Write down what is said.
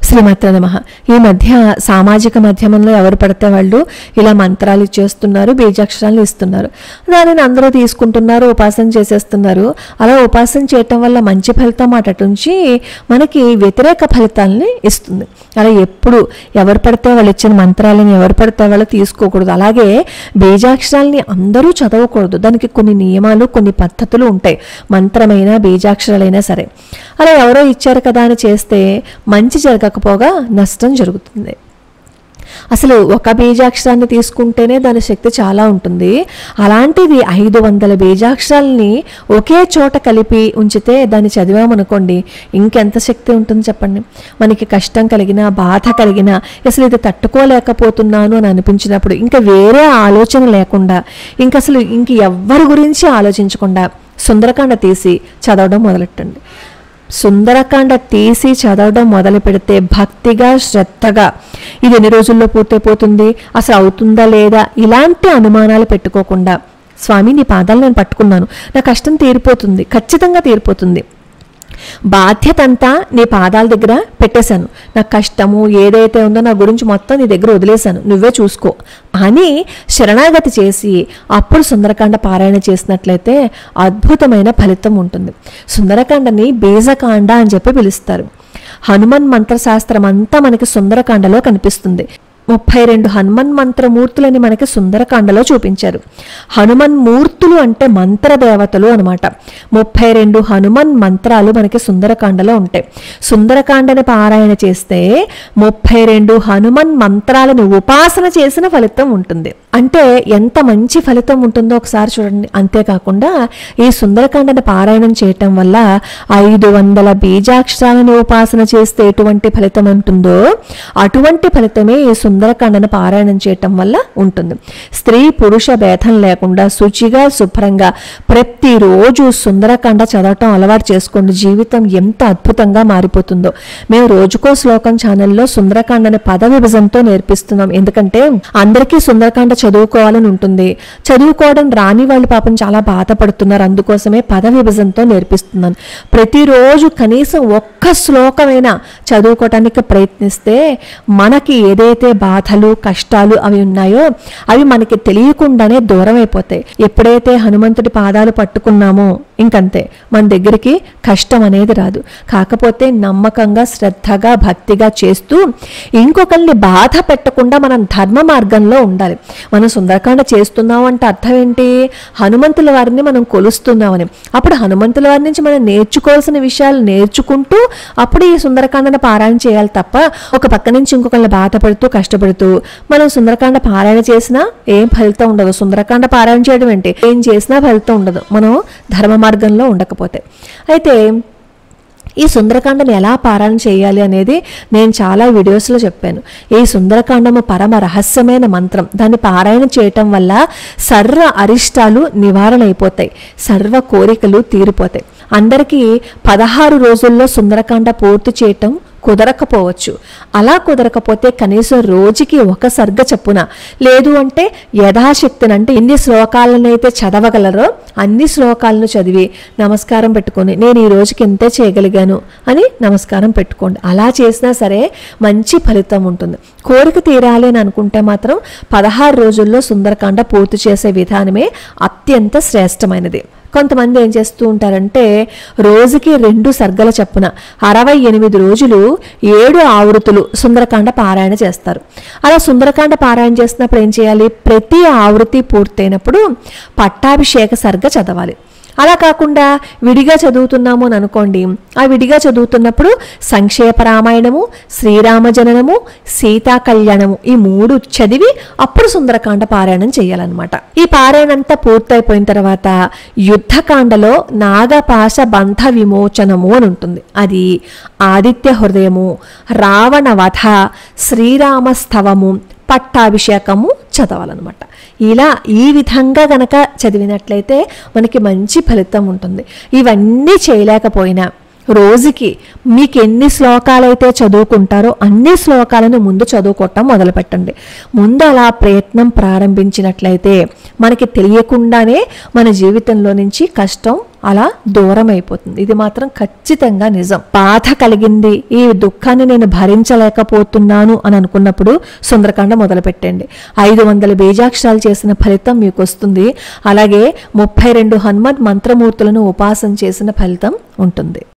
శ్రీమాత్ర నమ ఈ మధ్య సామాజిక మాధ్యమంలో ఎవరు పడితే వాళ్ళు ఇలా మంత్రాలు ఇచ్చేస్తున్నారు బీజాక్షరాలు ఇస్తున్నారు దానిని అందరూ తీసుకుంటున్నారు ఉపాసన చేసేస్తున్నారు అలా ఉపాసన చేయటం వల్ల మంచి ఫలితం అటుంచి మనకి వ్యతిరేక ఫలితాలని ఇస్తుంది అలా ఎప్పుడు ఎవరు పడితే వాళ్ళు ఇచ్చిన మంత్రాలని ఎవరు పడితే వాళ్ళు తీసుకోకూడదు అలాగే బీజాక్షరాలని అందరూ చదవకూడదు దానికి కొన్ని నియమాలు కొన్ని పద్ధతులు ఉంటాయి మంత్రమైనా బీజాక్షరాలైనా సరే అలా ఎవరో ఇచ్చారు కదా అని చేస్తే మంచి జరగకపోగా నష్టం జరుగుతుంది అసలు ఒక బీజాక్షరాన్ని తీసుకుంటేనే దాని శక్తి చాలా ఉంటుంది అలాంటిది ఐదు వందల బీజాక్షరాలని ఒకే చోట కలిపి ఉంచితే దాన్ని చదివామనుకోండి ఇంకెంత శక్తి ఉంటుంది చెప్పండి మనకి కష్టం కలిగినా బాధ కలిగినా అసలు ఇది తట్టుకోలేకపోతున్నాను అని అనిపించినప్పుడు ఇంకా వేరే ఆలోచన లేకుండా ఇంకా అసలు ఇంక ఎవ్వరి గురించి ఆలోచించకుండా సుందరకాండ తీసి చదవడం మొదలెట్టండి సుందరకాండ తీసి చదవడం మొదలు పెడితే భక్తిగా శ్రద్ధగా ఇది ఎన్ని రోజుల్లో పూర్తయిపోతుంది అసలు అవుతుందా లేదా ఇలాంటి అనుమానాలు పెట్టుకోకుండా స్వామి నీ పాదాలు నేను పట్టుకున్నాను నా కష్టం తీరిపోతుంది ఖచ్చితంగా తీరిపోతుంది బాధ్యత అంతా నీ పాదాల దగ్గర పెట్టేశాను నా కష్టము ఏదైతే ఉందో నా గురించి మొత్తం నీ దగ్గర వదిలేశాను నువ్వే చూసుకో అని శరణాగతి చేసి అప్పుడు సుందరకాండ పారాయణ చేసినట్లయితే అద్భుతమైన ఫలితం ఉంటుంది సుందరకాండని బీజకాండ అని చెప్పి పిలుస్తారు హనుమన్ మంత్రశాస్త్రం అంతా మనకి సుందరకాండలో కనిపిస్తుంది ముప్పై రెండు హనుమన్ మంత్రమూర్తులని మనకి సుందరకాండలో చూపించారు హనుమన్ మూర్తులు అంటే మంత్ర దేవతలు అనమాట ముప్పై రెండు హనుమన్ మంత్రాలు మనకి సుందరకాండలో ఉంటాయి సుందరకాండని పారాయణ చేస్తే ముప్పై రెండు హనుమన్ మంత్రాలను ఉపాసన చేసిన ఫలితం ఉంటుంది అంటే ఎంత మంచి ఫలితం ఉంటుందో ఒకసారి చూడండి అంతేకాకుండా ఈ సుందరకాండని పారాయణం చేయటం వల్ల ఐదు వందల బీజాక్షరాలను ఉపాసన చేస్తే ఎటువంటి ఫలితం ఉంటుందో అటువంటి ఫలితమే ఈ సుందరకాండను పారాయణం చేయటం వల్ల ఉంటుంది స్త్రీ పురుష భేదం లేకుండా శుచిగా శుభ్రంగా ప్రతిరోజు సుందరకాండ చదవటం అలవాటు చేసుకోండి జీవితం ఎంత అద్భుతంగా మారిపోతుందో మేము రోజుకో శ్లోకం ఛానల్లో సుందరకాండని పద విభజనతో నేర్పిస్తున్నాం ఎందుకంటే అందరికీ సుందరకాండ చదువుకోవాలని ఉంటుంది చదువుకోవడం రాని వాళ్ళు పాపం చాలా బాధపడుతున్నారు అందుకోసమే పద విభజనతో నేర్పిస్తున్నాను ప్రతిరోజు కనీసం ఒక్క శ్లోకమైనా చదువుకోవటానికి ప్రయత్నిస్తే మనకి ఏదైతే బాధలు కష్టాలు అవి ఉన్నాయో అవి మనకి తెలియకుండానే దూరం అయిపోతాయి ఎప్పుడైతే హనుమంతుడి పాదాలు పట్టుకున్నామో ఇంకంతే మన దగ్గరికి కష్టం అనేది రాదు కాకపోతే నమ్మకంగా శ్రద్ధగా భక్తిగా చేస్తూ ఇంకొకరిని బాధ పెట్టకుండా మనం ధర్మ మార్గంలో ఉండాలి మనం సుందరకాండ చేస్తున్నాం అంటే అర్థం ఏంటి హనుమంతుల వారిని మనం కొలుస్తున్నామని అప్పుడు హనుమంతుల వారి నుంచి మనం నేర్చుకోవాల్సిన విషయాలు నేర్చుకుంటూ అప్పుడు ఈ సుందరకాండను పారాయణ చేయాలి తప్ప ఒక పక్క నుంచి ఇంకొకరిని బాధపడుతూ కష్టపడుతూ మనం సుందరకాండ పారాయణ చేసినా ఏం ఫలితం ఉండదు సుందరకాండ పారాయణ చేయడం ఏంటి ఏం చేసినా ఫలితం ఉండదు మనం ధర్మ మార్గంలో ఉండకపోతే అయితే ఈ సుందరకాండను ఎలా పారాయణ చేయాలి అనేది నేను చాలా వీడియోస్లో చెప్పాను ఈ సుందరకాండము పరమ రహస్యమైన మంత్రం దాన్ని పారాయణ చేయటం వల్ల సర్వ అరిష్టాలు నివారణ అయిపోతాయి సర్వ కోరికలు తీరిపోతాయి అందరికీ పదహారు రోజుల్లో సుందరకాండ పూర్తి చేయటం కుదరకపోవచ్చు అలా కుదరకపోతే కనీసం రోజుకి ఒక సర్గ చెప్పున లేదు అంటే యథాశక్తిని అంటే ఎన్ని శ్లోకాలనైతే చదవగలరో అన్ని శ్లోకాలను చదివి నమస్కారం పెట్టుకొని నేను ఈ రోజుకి ఇంతే చేయగలిగాను అని నమస్కారం పెట్టుకోండి అలా చేసినా సరే మంచి ఫలితం ఉంటుంది కోరిక తీరాలి అని అనుకుంటే మాత్రం పదహారు రోజుల్లో సుందరకాండ పూర్తి చేసే విధానమే అత్యంత శ్రేష్టమైనది కొంతమంది ఏం చేస్తూ ఉంటారంటే రోజుకి రెండు సర్గల చప్పున అరవై ఎనిమిది రోజులు ఏడు ఆవృతులు సుందరకాండ పారాయణ చేస్తారు అలా సుందరకాండ పారాయణ చేసినప్పుడు ఏం చేయాలి ప్రతి ఆవృత్తి పూర్తయినప్పుడు పట్టాభిషేక సర్గ చదవాలి అలా కాకుండా విడిగా చదువుతున్నాము అని అనుకోండి ఆ విడిగా చదువుతున్నప్పుడు సంక్షేప రామాయణము శ్రీరామ జననము సీతా కళ్యాణము ఈ మూడు చదివి అప్పుడు సుందరకాండ పారాయణం చేయాలన్నమాట ఈ పారాయణ అంతా పూర్తయిపోయిన తర్వాత యుద్ధకాండలో నాగపాశ బంధ విమోచనము అని ఉంటుంది అది ఆదిత్య హృదయము రావణ వధ శ్రీరామస్తవము పట్టాభిషేకము చదవాలన్నమాట ఇలా ఈ విధంగా గనక చదివినట్లయితే మనకి మంచి ఫలితం ఉంటుంది ఇవన్నీ చేయలేకపోయినా రోజుకి మీకు ఎన్ని శ్లోకాలైతే చదువుకుంటారో అన్ని శ్లోకాలను ముందు చదువుకోవటం మొదలు పెట్టండి ముందు అలా ప్రయత్నం ప్రారంభించినట్లయితే మనకి తెలియకుండానే మన జీవితంలో నుంచి కష్టం అలా దూరం అయిపోతుంది ఇది మాత్రం ఖచ్చితంగా నిజం బాధ కలిగింది ఈ దుఃఖాన్ని నేను భరించలేకపోతున్నాను అని అనుకున్నప్పుడు సుందరకాండ మొదలు పెట్టండి ఐదు వందల బీజాక్షరాలు చేసిన ఫలితం మీకు వస్తుంది అలాగే ముప్పై రెండు హనుమత్ మంత్రమూర్తులను ఉపాసన చేసిన ఫలితం ఉంటుంది